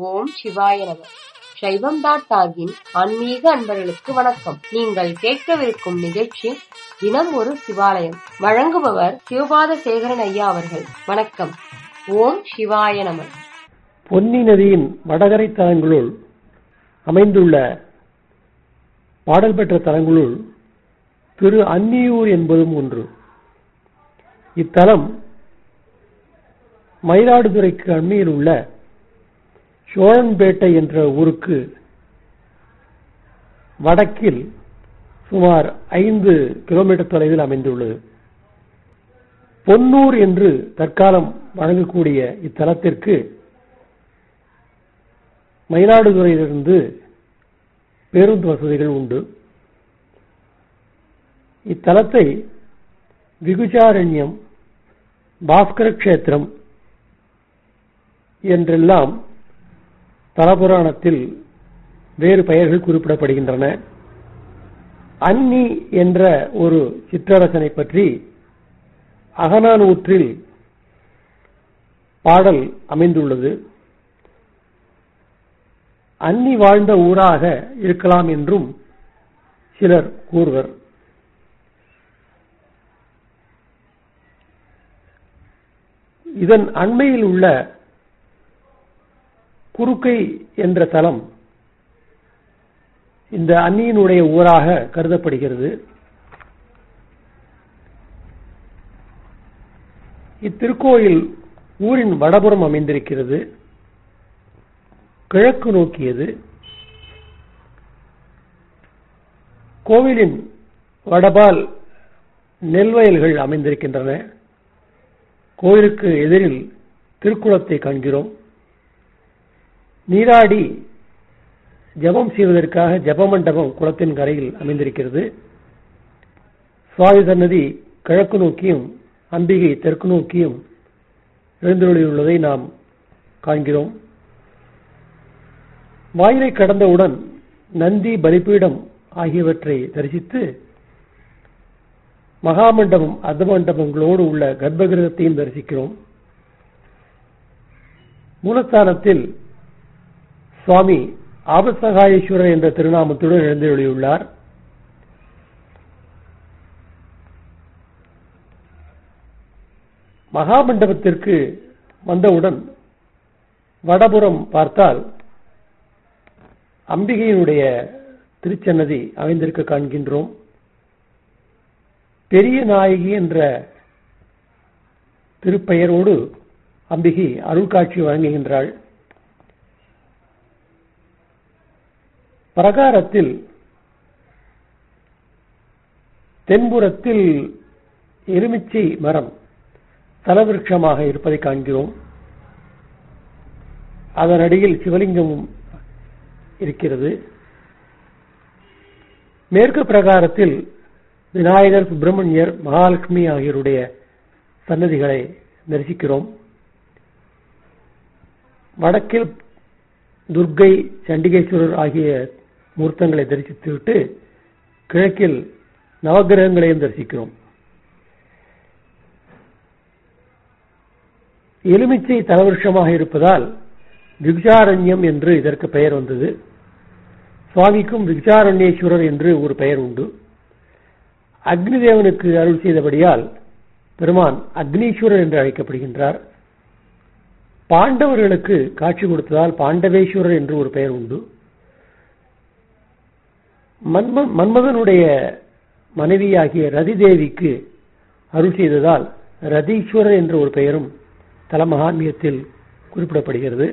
ஓம் சிவாய நம சைவம் டாட் டாகின் ஆன்மீக அன்பர்களுக்கு வணக்கம் நீங்கள் கேட்கவிருக்கும் நிகழ்ச்சி தினம் ஒரு சிவாலயம் வழங்குபவர் சிவபாத சேகரன் ஐயா அவர்கள் வணக்கம் ஓம் சிவாய நம பொன்னி நதியின் வடகரை தலங்களுள் அமைந்துள்ள பாடல் பெற்ற தலங்களுள் திரு அன்னியூர் என்பதும் ஒன்று இத்தலம் மயிலாடுதுறைக்கு அண்மையில் உள்ள சோழன்பேட்டை என்ற ஊருக்கு வடக்கில் சுமார் ஐந்து கிலோமீட்டர் தொலைவில் அமைந்துள்ளது பொன்னூர் என்று தற்காலம் வழங்கக்கூடிய இத்தலத்திற்கு மயிலாடுதுறையிலிருந்து பேருந்து வசதிகள் உண்டு இத்தலத்தை விகுச்சாரண்யம் பாஸ்கர கஷேத்திரம் என்றெல்லாம் தலபுராணத்தில் வேறு பெயர்கள் குறிப்பிடப்படுகின்றன அன்னி என்ற ஒரு சிற்றரசனை பற்றி அகநானூற்றில் பாடல் அமைந்துள்ளது அன்னி வாழ்ந்த ஊராக இருக்கலாம் என்றும் சிலர் கூறுவர் இதன் அண்மையில் உள்ள குறுக்கை என்ற தலம் இந்த அன்னியினுடைய ஊராக கருதப்படுகிறது இத்திருக்கோயில் ஊரின் வடபுறம் அமைந்திருக்கிறது கிழக்கு நோக்கியது கோவிலின் வடபால் நெல்வயல்கள் அமைந்திருக்கின்றன கோயிலுக்கு எதிரில் திருக்குளத்தை காண்கிறோம் நீராடி ஜபம் செய்வதற்காக ஜப மண்டபம் குளத்தின் கரையில் அமைந்திருக்கிறது சுவாமி சன்னதி கிழக்கு நோக்கியும் அம்பிகை தெற்கு நோக்கியும் எழுந்தருளியுள்ளதை நாம் காண்கிறோம் வாயிலை கடந்தவுடன் நந்தி பலிப்பீடம் ஆகியவற்றை தரிசித்து மகாமண்டபம் அர்த்த மண்டபங்களோடு உள்ள கர்ப்பகிரகத்தையும் தரிசிக்கிறோம் மூலஸ்தானத்தில் சுவாமி ஆபசகாயேஸ்வரர் என்ற திருநாமத்துடன் எழுந்தருளியுள்ளார் மகாமண்டபத்திற்கு வந்தவுடன் வடபுறம் பார்த்தால் அம்பிகையினுடைய திருச்சன்னதி அமைந்திருக்க காண்கின்றோம் பெரிய நாயகி என்ற திருப்பெயரோடு அம்பிகை அருள்காட்சி வழங்குகின்றாள் பிரகாரத்தில் தென்புறத்தில் எலுமிச்சை மரம் தலவிருட்சமாக இருப்பதை காண்கிறோம் அதன் அடியில் சிவலிங்கமும் இருக்கிறது மேற்கு பிரகாரத்தில் விநாயகர் சுப்பிரமணியர் மகாலட்சுமி ஆகியோருடைய சன்னதிகளை தரிசிக்கிறோம் வடக்கில் துர்க்கை சண்டிகேஸ்வரர் ஆகிய மூர்த்தங்களை தரிசித்துவிட்டு கிழக்கில் நவகிரகங்களையும் தரிசிக்கிறோம் எலுமிச்சை தலவருஷமாக இருப்பதால் விக்ஷாரண்யம் என்று இதற்கு பெயர் வந்தது சுவாமிக்கும் விக்ஷாரண்யேஸ்வரர் என்று ஒரு பெயர் உண்டு அக்னி தேவனுக்கு அருள் செய்தபடியால் பெருமான் அக்னீஸ்வரர் என்று அழைக்கப்படுகின்றார் பாண்டவர்களுக்கு காட்சி கொடுத்ததால் பாண்டவேஸ்வரர் என்று ஒரு பெயர் உண்டு மன்மதனுடைய மனைவியாகிய ரதி தேவிக்கு அருள் செய்ததால் ரதீஸ்வரர் என்ற ஒரு பெயரும் தலமகான்மியத்தில் குறிப்பிடப்படுகிறது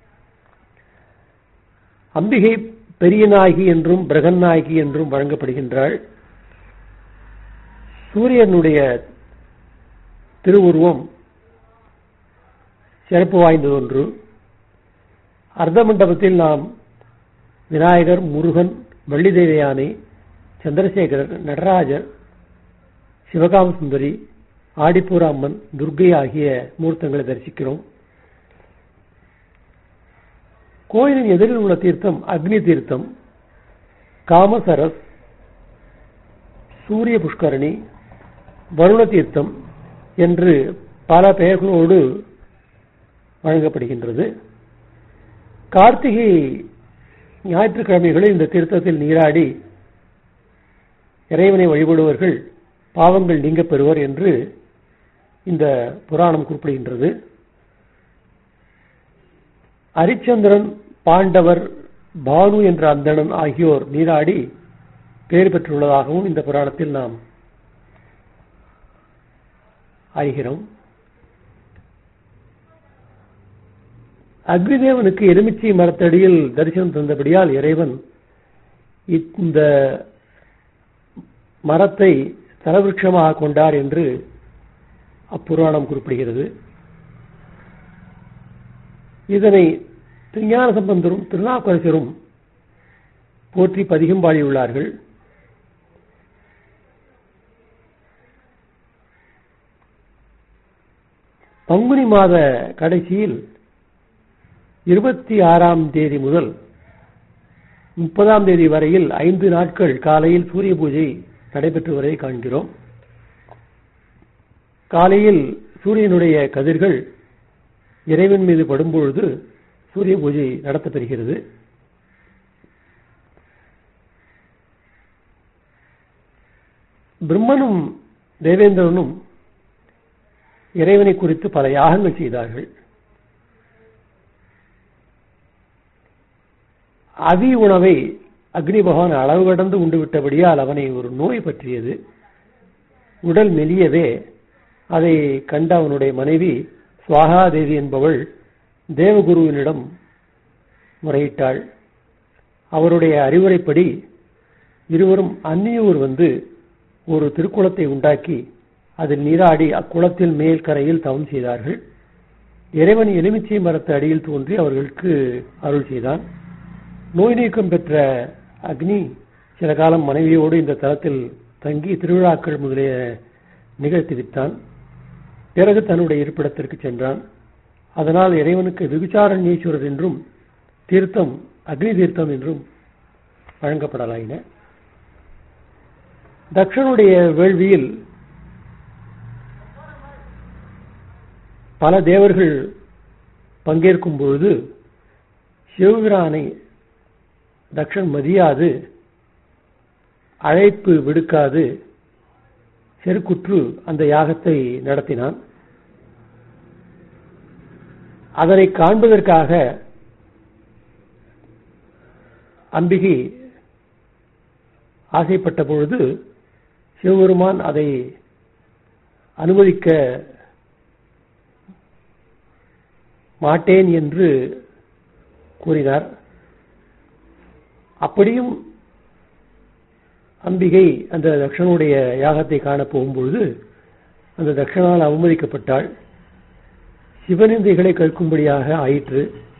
அம்பிகை பெரியநாயகி என்றும் பிரகநாயகி என்றும் வழங்கப்படுகின்றாள் சூரியனுடைய திருவுருவம் சிறப்பு வாய்ந்தது ஒன்று அர்த்த மண்டபத்தில் நாம் விநாயகர் முருகன் வள்ளி தேவயானை சந்திரசேகரர் நடராஜர் சிவகாம சுந்தரி ஆடிப்பூர அம்மன் துர்கை ஆகிய மூர்த்தங்களை தரிசிக்கிறோம் கோயிலின் எதிரில் உள்ள தீர்த்தம் அக்னி தீர்த்தம் காமசரஸ் சூரிய புஷ்கரணி வருண தீர்த்தம் என்று பல பெயர்களோடு வழங்கப்படுகின்றது கார்த்திகை ஞாயிற்றுக்கிழமைகளில் இந்த தீர்த்தத்தில் நீராடி இறைவனை வழிபடுவர்கள் பாவங்கள் நீங்க பெறுவர் என்று இந்த புராணம் குறிப்பிடுகின்றது அரிச்சந்திரன் பாண்டவர் பானு என்ற அந்தணன் ஆகியோர் நீராடி பெயர் பெற்றுள்ளதாகவும் இந்த புராணத்தில் நாம் அறிகிறோம் அக்னிதேவனுக்கு எலுமிச்சை மரத்தடியில் தரிசனம் தந்தபடியால் இறைவன் இந்த மரத்தை தலவிருட்சமாக கொண்டார் என்று அப்புராணம் குறிப்பிடுகிறது இதனை திருஞான சம்பந்தரும் திருநாவுக்கரசரும் போற்றி பதிகம் பாடியுள்ளார்கள் பங்குனி மாத கடைசியில் இருபத்தி ஆறாம் தேதி முதல் முப்பதாம் தேதி வரையில் ஐந்து நாட்கள் காலையில் சூரிய பூஜை நடைபெற்று வருவதை காண்கிறோம் காலையில் சூரியனுடைய கதிர்கள் இறைவன் மீது படும்பொழுது சூரிய பூஜை நடத்தப்பெறுகிறது பிரம்மனும் தேவேந்திரனும் இறைவனை குறித்து பல யாகங்கள் செய்தார்கள் அதி உணவை அக்னி பகவான் அளவு கடந்து உண்டு விட்டபடியால் அவனை ஒரு நோய் பற்றியது உடல் மெலியவே அதை கண்ட அவனுடைய மனைவி சுவாகாதேவி என்பவள் தேவகுருவினிடம் முறையிட்டாள் அவருடைய அறிவுரைப்படி இருவரும் அந்நியூர் வந்து ஒரு திருக்குளத்தை உண்டாக்கி அதில் நீராடி அக்குளத்தில் மேல் கரையில் தவம் செய்தார்கள் இறைவன் எலுமிச்சை மரத்து அடியில் தோன்றி அவர்களுக்கு அருள் செய்தான் நோய் நீக்கம் பெற்ற அக்னி சில காலம் மனைவியோடு இந்த தலத்தில் தங்கி திருவிழாக்கள் முதலிய நிகழ்த்தி விட்டான் பிறகு தன்னுடைய இருப்பிடத்திற்கு சென்றான் அதனால் இறைவனுக்கு விபிச்சாரண்யேஸ்வரர் என்றும் தீர்த்தம் அக்னி தீர்த்தம் என்றும் வழங்கப்படலாயின தக்ஷனுடைய வேள்வியில் பல தேவர்கள் பங்கேற்கும் பொழுது சிவபிரானை தக்ஷன் மதியாது அழைப்பு விடுக்காது செருக்குற்று அந்த யாகத்தை நடத்தினான் அதனை காண்பதற்காக அம்பிகை ஆசைப்பட்ட பொழுது சிவபெருமான் அதை அனுமதிக்க மாட்டேன் என்று கூறினார் அப்படியும் அம்பிகை அந்த தக்ஷனுடைய யாகத்தை காண போகும்பொழுது அந்த தக்ஷனால் அவமதிக்கப்பட்டாள் சிவனிந்தைகளை கேட்கும்படியாக ஆயிற்று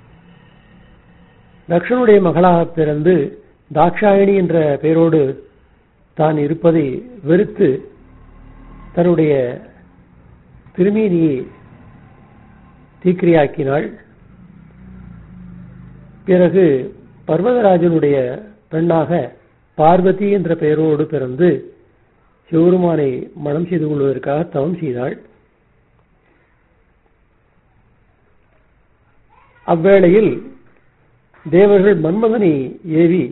தக்ஷனுடைய மகளாக பிறந்து தாக்ஷாயணி என்ற பெயரோடு தான் இருப்பதை வெறுத்து தன்னுடைய திருமேனியை தீக்கிரையாக்கினாள் பிறகு பர்வதராஜனுடைய பெண்ணாக பார்வதி என்ற பெயரோடு பிறந்து சிவருமானை மனம் செய்து கொள்வதற்காக தவம் செய்தாள் அவ்வேளையில் தேவர்கள் மன்மதனை ஏவி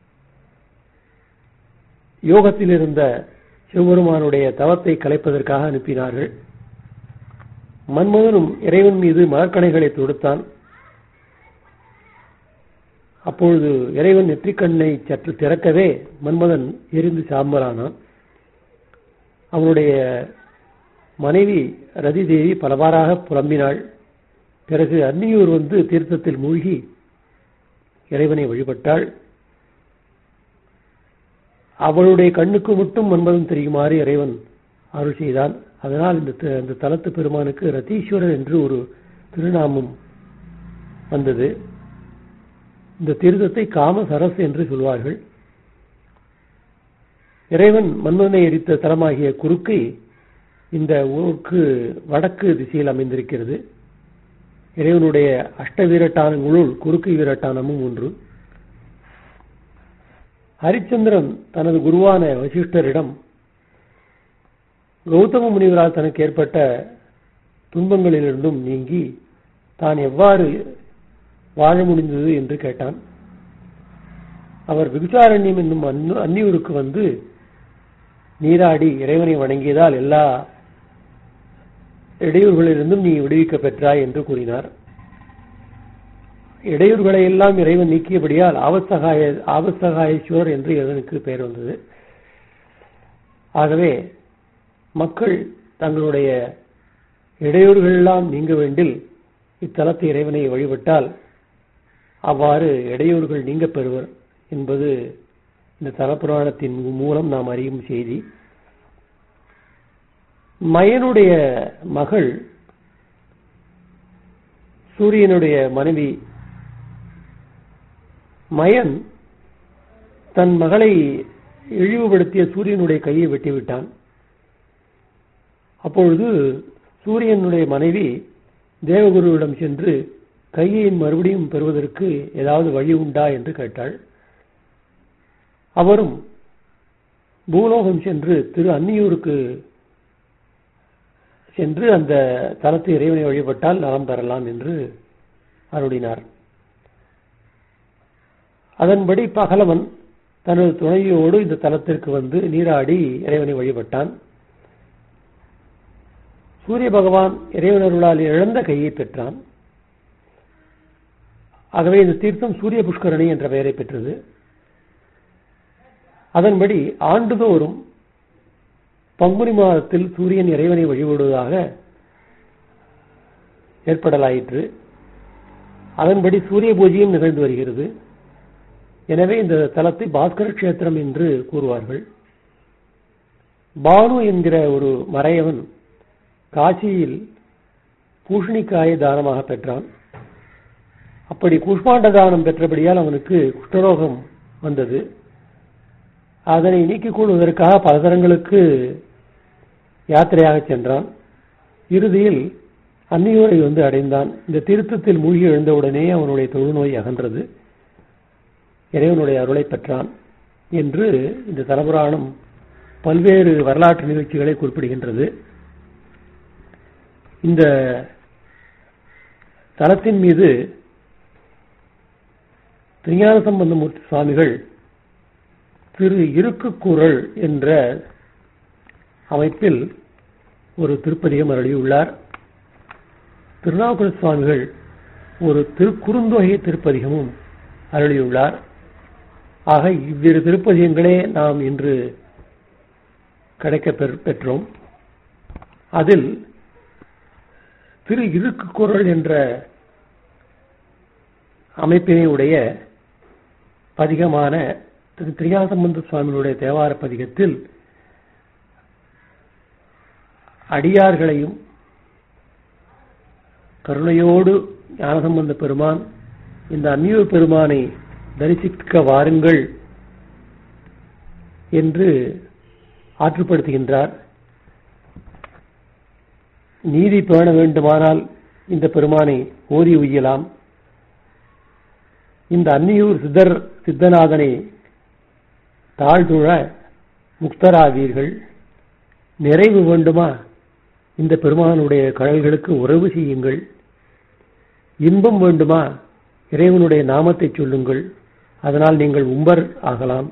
யோகத்தில் இருந்த சிவபெருமானுடைய தவத்தை கலைப்பதற்காக அனுப்பினார்கள் மன்மதனும் இறைவன் மீது மரக்கணைகளை தொடுத்தான் அப்பொழுது இறைவன் நெற்றிக்கண்ணை சற்று திறக்கவே மன்மதன் எரிந்து சாம்பலானான் அவனுடைய மனைவி ரதி தேவி பலவாறாக புலம்பினாள் பிறகு அன்னியூர் வந்து தீர்த்தத்தில் மூழ்கி இறைவனை வழிபட்டாள் அவளுடைய கண்ணுக்கு மட்டும் மன்மதன் தெரியுமாறு இறைவன் அருள் செய்தான் அதனால் இந்த இந்த தலத்து பெருமானுக்கு ரத்தீஸ்வரர் என்று ஒரு திருநாமம் வந்தது இந்த தீர்த்தத்தை காம சரஸ் என்று சொல்வார்கள் இறைவன் மன்மதனை எரித்த தலமாகிய குறுக்கை இந்த ஊருக்கு வடக்கு திசையில் அமைந்திருக்கிறது இறைவனுடைய அஷ்ட வீரட்டானங்களுள் குறுக்கு வீரட்டானமும் ஒன்று ஹரிச்சந்திரன் தனது குருவான வசிஷ்டரிடம் கௌதம முனிவரால் தனக்கு ஏற்பட்ட துன்பங்களிலிருந்தும் நீங்கி தான் எவ்வாறு வாழ முடிந்தது என்று கேட்டான் அவர் விகுச்சாரண்யம் என்னும் அன்னு- அந்நியூருக்கு வந்து நீராடி இறைவனை வணங்கியதால் எல்லா இடையூறுகளிலிருந்தும் நீ விடுவிக்க பெற்றாய் என்று கூறினார் இடையூறுகளை எல்லாம் இறைவன் நீக்கியபடியால் ஆபத்சகாய ஆபத்சகாயேஸ்வரர் என்று இறைவனுக்கு பெயர் வந்தது ஆகவே மக்கள் தங்களுடைய இடையூறுகள் எல்லாம் நீங்க வேண்டில் இத்தலத்து இறைவனை வழிபட்டால் அவ்வாறு இடையூறுகள் நீங்க பெறுவர் என்பது இந்த தலப்புராணத்தின் மூலம் நாம் அறியும் செய்தி மயனுடைய மகள் சூரியனுடைய மனைவி மயன் தன் மகளை இழிவுபடுத்திய சூரியனுடைய கையை வெட்டிவிட்டான் அப்பொழுது சூரியனுடைய மனைவி தேவகுருவிடம் சென்று கையை மறுபடியும் பெறுவதற்கு ஏதாவது வழி உண்டா என்று கேட்டாள் அவரும் பூலோகம் சென்று திரு அன்னியூருக்கு சென்று அந்த தலத்து இறைவனை வழிபட்டால் நலம் பெறலாம் என்று அருளினார் அதன்படி பகலவன் தனது துணையோடு இந்த தலத்திற்கு வந்து நீராடி இறைவனை வழிபட்டான் சூரிய பகவான் இறைவனருளால் இழந்த கையை பெற்றான் ஆகவே இந்த தீர்த்தம் சூரிய புஷ்கரணி என்ற பெயரை பெற்றது அதன்படி ஆண்டுதோறும் பங்குனி மாதத்தில் சூரியன் இறைவனை வழிபடுவதாக ஏற்படலாயிற்று அதன்படி சூரிய பூஜையும் நிகழ்ந்து வருகிறது எனவே இந்த தலத்தை பாஸ்கர கஷேத்திரம் என்று கூறுவார்கள் பானு என்கிற ஒரு மறையவன் காசியில் பூஷணிக்காயை தானமாக பெற்றான் அப்படி குஷ்மாண்ட தானம் பெற்றபடியால் அவனுக்கு குஷ்டரோகம் வந்தது அதனை நீக்கிக் கொள்வதற்காக பல தரங்களுக்கு யாத்திரையாக சென்றான் இறுதியில் அன்னியூரை வந்து அடைந்தான் இந்த திருத்தத்தில் மூழ்கி எழுந்தவுடனே அவனுடைய தொழுநோய் அகன்றது இறைவனுடைய அருளை பெற்றான் என்று இந்த தலபுராணம் பல்வேறு வரலாற்று நிகழ்ச்சிகளை குறிப்பிடுகின்றது இந்த தலத்தின் மீது திருஞான சம்பந்தமூர்த்தி சுவாமிகள் திரு இருக்குக்குரல் என்ற அமைப்பில் ஒரு திருப்பதிகம் அருளியுள்ளார் திருநாவுக்கர சுவாமிகள் ஒரு திருக்குறுந்தொகை திருப்பதிகமும் அருளியுள்ளார் ஆக இவ்விரு திருப்பதிகங்களே நாம் இன்று கிடைக்க பெற்- பெற்றோம் அதில் திரு இருக்குக்குரல் என்ற அமைப்பினை உடைய பதிகமான திரு திரியாசம்பந்த சுவாமிகளுடைய தேவார பதிகத்தில் அடியார்களையும் கருணையோடு ஞானசம்பந்த பெருமான் இந்த அந்நியூர் பெருமானை தரிசிக்க வாருங்கள் என்று ஆற்றுப்படுத்துகின்றார் நீதி பேண வேண்டுமானால் இந்த பெருமானை ஓதி உய்யலாம் இந்த அன்னியூர் சித்தர் சித்தநாதனை தாழ்துழ முக்தராவீர்கள் நிறைவு வேண்டுமா இந்த பெருமானுடைய கடல்களுக்கு உறவு செய்யுங்கள் இன்பம் வேண்டுமா இறைவனுடைய நாமத்தை சொல்லுங்கள் அதனால் நீங்கள் உம்பர் ஆகலாம்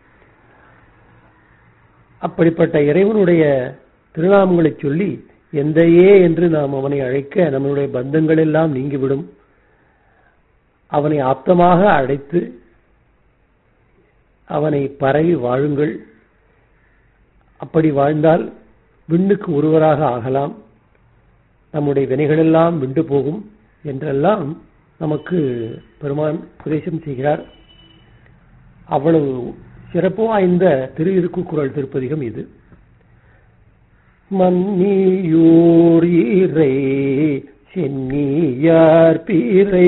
அப்படிப்பட்ட இறைவனுடைய திருநாமங்களை சொல்லி எந்தையே என்று நாம் அவனை அழைக்க நம்மளுடைய பந்தங்கள் எல்லாம் நீங்கிவிடும் அவனை ஆப்தமாக அழைத்து அவனை பரவி வாழுங்கள் அப்படி வாழ்ந்தால் விண்ணுக்கு ஒருவராக ஆகலாம் நம்முடைய வினைகளெல்லாம் விண்டு போகும் என்றெல்லாம் நமக்கு பெருமான் உபதேசம் செய்கிறார் அவ்வளவு சிறப்பு வாய்ந்த திரு இருக்குக்குரல் திருப்பதிகம் இது மன்னியூர் இறை சென்னியார் பிறை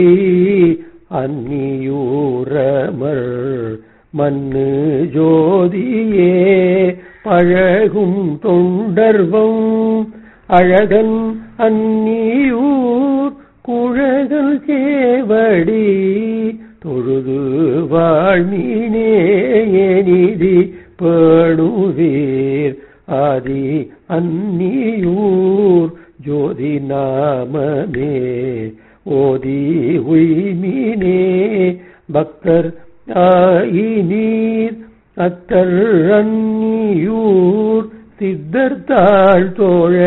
அந்நியூரமர் மண்ணு ஜோதியே பழகும் தொண்டர்வம் அழகன் அந்நியூர் குழகல் சேவடி தொழுது வாழ்மீனே நிதி பேணுவீர் ஆதி அந்நியூர் ஜோதி நாமமே ஓதி உய்மீனே பக்தர் ஆயி நீர் அத்தர் அந்நியூர் சித்தர் தாழ் தோழ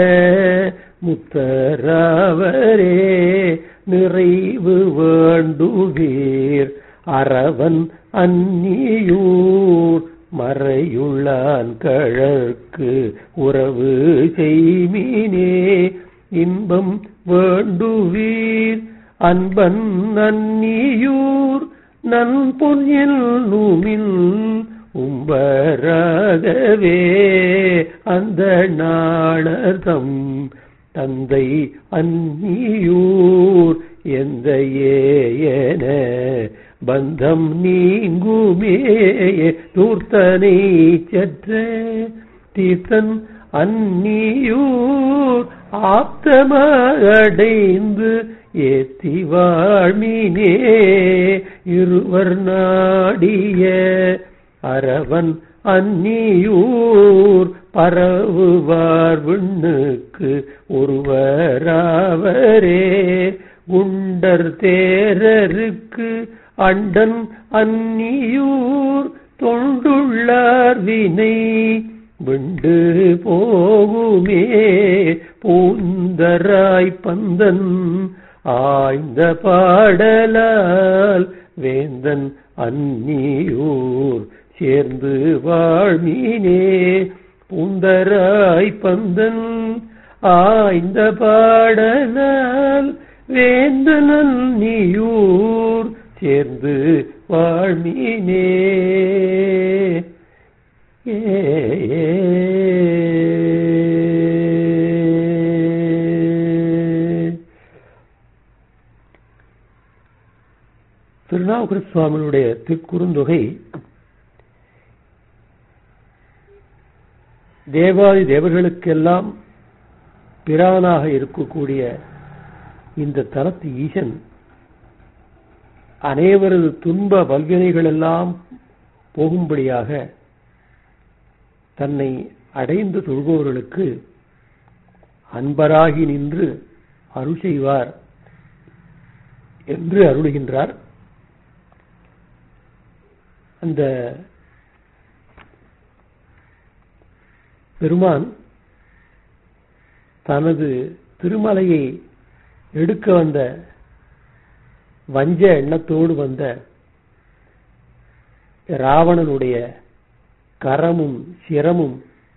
முத்தரவரே நிறைவு வேண்டுவீர் அரவன் அந்நியூர் மறையுள்ளான் கழற்கு உறவு செய்மீனே இன்பம் வேண்டுவீர் அன்பன் நன்னியூர் நன் பொன்னில் நூமின் உம்பராகவே அந்த நாளதம் தந்தை அந்நியூர் எந்த ஏன பந்தம் நீங்குமே தூர்த்தனை சற்ற தீர்த்தன் அந்நியூர் ஆப்தமடைந்து ஏத்தி வாழ்மினே இருவர் நாடிய அரவன் அந்நியூர் பரவுவார் விண்ணுக்கு ஒருவராவரே குண்டர் தேரருக்கு அண்டன் அந்நியூர் தொண்டுள்ளார் வினை விண்டு போகுமே பூந்தராய் பந்தன் ஆய்ந்த பாடலால் வேந்தன் அந்நியூர் சேர்ந்து வாழ்மீனே பூந்தராய் பந்தன் ஆய்ந்த பாடலால் வேந்தன் அந்நியூர் சேர்ந்து வாழ்மீனே திருநாவுக்கர சுவாமியுடைய திருக்குறுந்தொகை தேவாதி தேவர்களுக்கெல்லாம் பிரானாக இருக்கக்கூடிய இந்த தலத்து ஈசன் அனைவரது துன்ப வல்வினைகள் எல்லாம் போகும்படியாக தன்னை அடைந்து தொழுபவர்களுக்கு அன்பராகி நின்று அருள் செய்வார் என்று அருளுகின்றார் அந்த பெருமான் தனது திருமலையை எடுக்க வந்த வஞ்ச எண்ணத்தோடு வந்த ராவணனுடைய கரமும் சிரமும்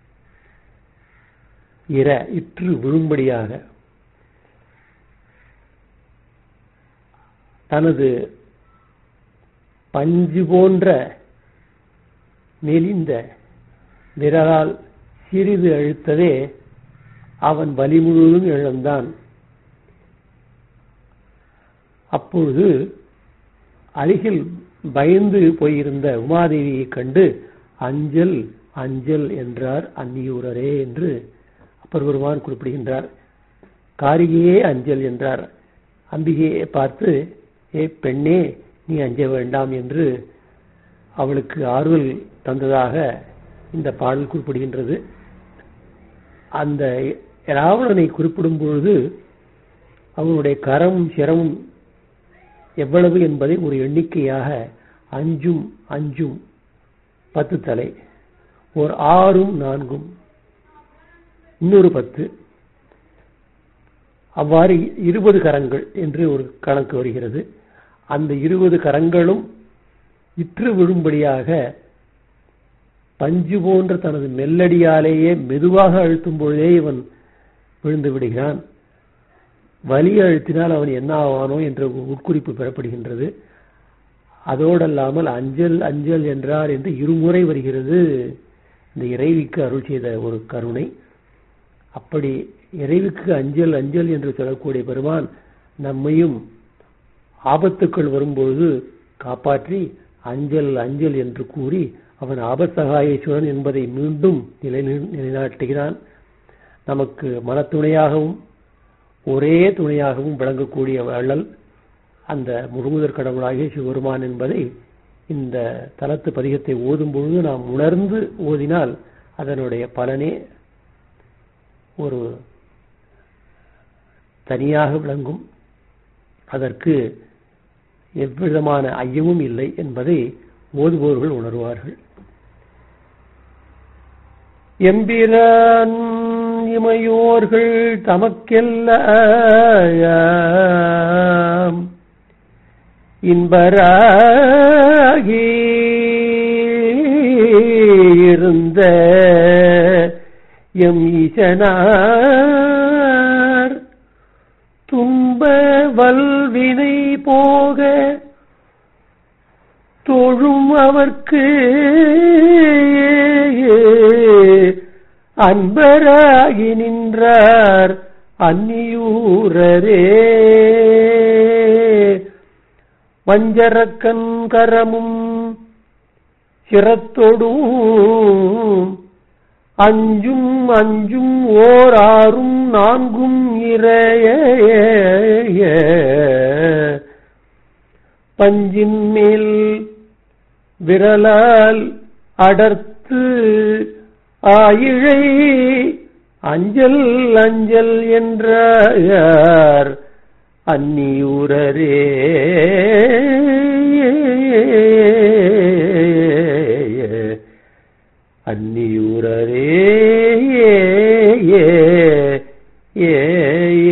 இர இற்று விழும்படியாக தனது பஞ்சு போன்ற மெலிந்த விரலால் சிறிது அழுத்தவே அவன் வலி முழுவதும் இழந்தான் அப்பொழுது அருகில் பயந்து போயிருந்த உமாதேவியை கண்டு அஞ்சல் அஞ்சல் என்றார் அந்நியூரரே என்று அப்பர் பெருமான் குறிப்பிடுகின்றார் காரிகையே அஞ்சல் என்றார் அம்பிகையை பார்த்து ஏ பெண்ணே நீ அஞ்ச வேண்டாம் என்று அவளுக்கு ஆறுதல் தந்ததாக இந்த பாடல் குறிப்பிடுகின்றது அந்த ராவணனை குறிப்பிடும் பொழுது அவனுடைய கரமும் சிரமும் எவ்வளவு என்பதை ஒரு எண்ணிக்கையாக அஞ்சும் அஞ்சும் பத்து தலை ஒரு ஆறும் நான்கும் இன்னொரு பத்து அவ்வாறு இருபது கரங்கள் என்று ஒரு கணக்கு வருகிறது அந்த இருபது கரங்களும் இற்று விழும்படியாக பஞ்சு போன்ற தனது மெல்லடியாலேயே மெதுவாக அழுத்தும் பொழுதே இவன் விழுந்து விடுகிறான் வலி அழுத்தினால் அவன் என்ன ஆவானோ என்ற உட்குறிப்பு பெறப்படுகின்றது அதோடல்லாமல் அஞ்சல் அஞ்சல் என்றார் என்று இருமுறை வருகிறது இந்த இறைவிக்கு அருள் செய்த ஒரு கருணை அப்படி இறைவுக்கு அஞ்சல் அஞ்சல் என்று சொல்லக்கூடிய பெருமான் நம்மையும் ஆபத்துக்கள் வரும்பொழுது காப்பாற்றி அஞ்சல் அஞ்சல் என்று கூறி அவன் ஆபத்சகாயேஸ்வரன் என்பதை மீண்டும் நிலை நிலைநாட்டுகிறான் நமக்கு மனத்துணையாகவும் ஒரே துணையாகவும் விளங்கக்கூடிய வள்ளல் அந்த முழுமுதற் கடவுளாகிய சிவபெருமான் என்பதை இந்த தலத்து பதிகத்தை ஓதும் பொழுது நாம் உணர்ந்து ஓதினால் அதனுடைய பலனே ஒரு தனியாக விளங்கும் அதற்கு எவ்விதமான ஐயமும் இல்லை என்பதை ஓதுபவர்கள் உணர்வார்கள் எம்பிரான் இமையோர்கள் தமக்கெல்லாம் இன்பராகி இருந்த எம் ஈசனார் துன்ப வல்வினை போக தொழும் அவர்க்கு அன்பராகி நின்றார் அந்நியூரரே வஞ்சரக்கன் கரமும் சிரத்தொடும் அஞ்சும் அஞ்சும் ஓர் ஆறும் நான்கும் இறைய பஞ்சின் மேல் விரலால் அடர்த்து ஆயிழை அஞ்சல் அஞ்சல் என்றார் அந்நியூரரே அந்நியூரரே ஏ ஏ